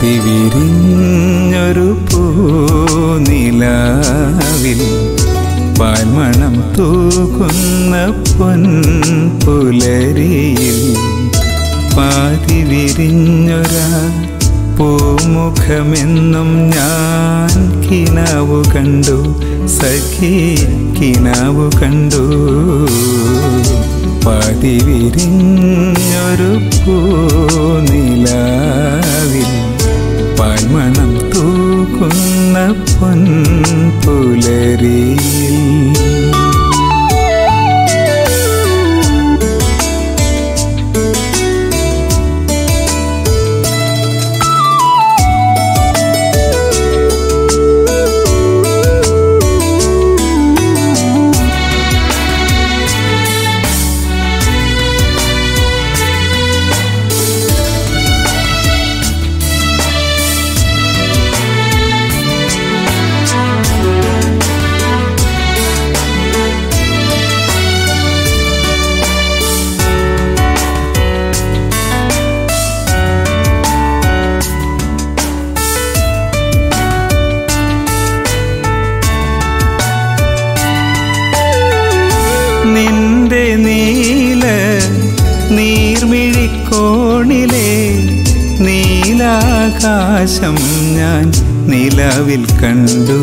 പതിവിരിഞ്ഞൊരു പൂനിലാവിൽ പാൽമണം തൂകുന്ന പൊൻപുലരിയിൽ പാതി വിരിഞ്ഞൊരാ പൂമുഖമെന്നും ഞാൻ കിനാവു കണ്ടു സഖി കിനാവു കണ്ടു പാതി വിരിഞ്ഞൊരു പൂനിലാവിൽ പാൽമണം തൂക്കുന്ന പൊൻപുലരിയിൽ നിന്റെ നീല നീർമിഴിക്കോണിലെ നീലാകാശം ഞാൻ നിലവിൽ കണ്ടു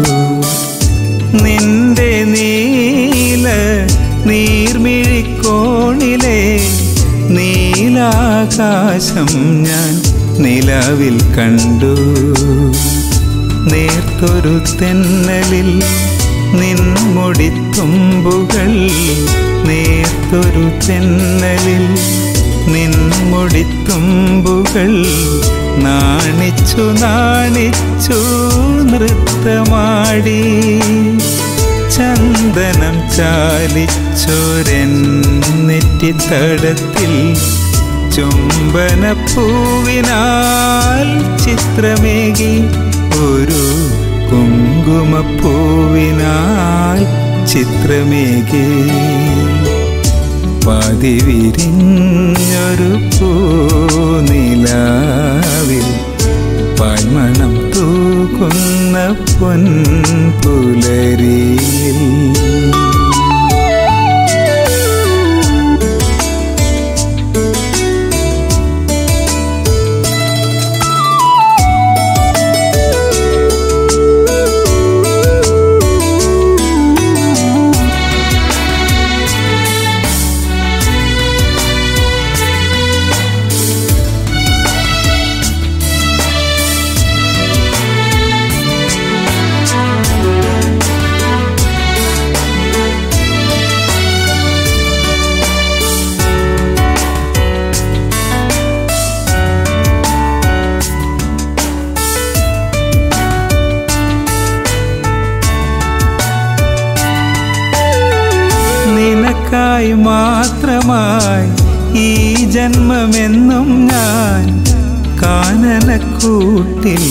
നിന്റെ നീല നീർമിഴിക്കോണിലെ നീലാകാശം ഞാൻ നിലവിൽ കണ്ടു നേർത്തൊരു തെന്നലിൽ നിൻമുടിത്തുമ്പുകൾ നേർത്തൊരു തെന്നലിൽ നിൻമുടിത്തുമ്പുകൾ നാണിച്ചു നാണിച്ചു നൃത്തമാടി ചന്ദനം ചാലിച്ചൊരൻ നെറ്റിത്തടത്തിൽ ചുംബനപ്പൂവിനാൽ ചിത്രമേകി ഒരു കുങ്കുമപ്പൂവിനാൽ ചിത്രമേകി പതിവിരിഞ്ഞൊരു പൂനിലാവിൽ പാൽമണം തൂക്കുന്ന പൊൻപുലരിയിൽ നിനക്കായി മാത്രമായി ഈ ജന്മമെന്നും ഞാൻ കാനനക്കൂട്ടിൽ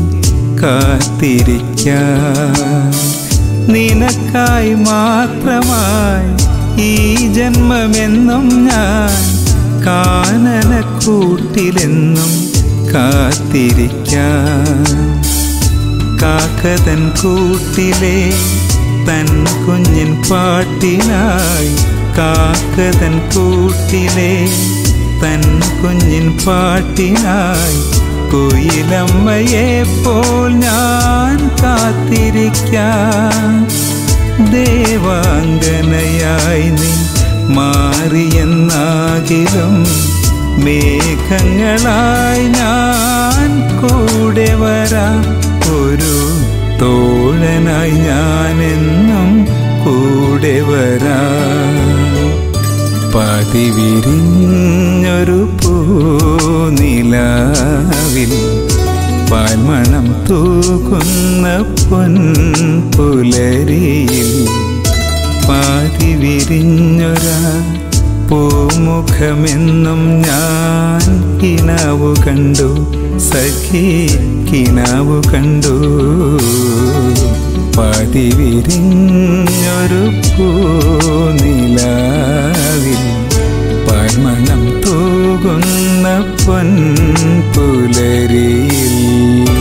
കാത്തിരിക്കാം നിനക്കായി മാത്രമായി ഈ ജന്മമെന്നും ഞാൻ കാനനക്കൂട്ടിലെന്നും കാത്തിരിക്കാം കാക്കതൻ കൂട്ടിലെ തൻ കുഞ്ഞിൻ പാട്ടിനായി കാക്കതൻ കൂട്ടിലെ തൻ കുഞ്ഞിൻ പാട്ടിനായി കുയിലമ്മയെ പോൽ ഞാൻ കാത്തിരിക്കാം ദേവാംഗനയായി നീ മാറിയെന്നാകിലും മേഘങ്ങളായി ഞാൻ കൂടെ വരാം ഒരു തോഴനായി ഞാനെന്നും കൂടെ വരാം പതിവിരിഞ്ഞൊരു പൂനിലാവിൽ പാൽമണം തൂകുന്ന പൊൻപുലരിയിൽ പാതി വിരിഞ്ഞൊരാ പൂമുഖമെന്നും ഞാൻ കിനാവു കണ്ടു സഖി കിനാവു കണ്ടു പാതി വിരിഞ്ഞൊരു പൂനിലാവിൽ പാൽമണം തൂകുന്ന പൊൻപുലരിയിൽ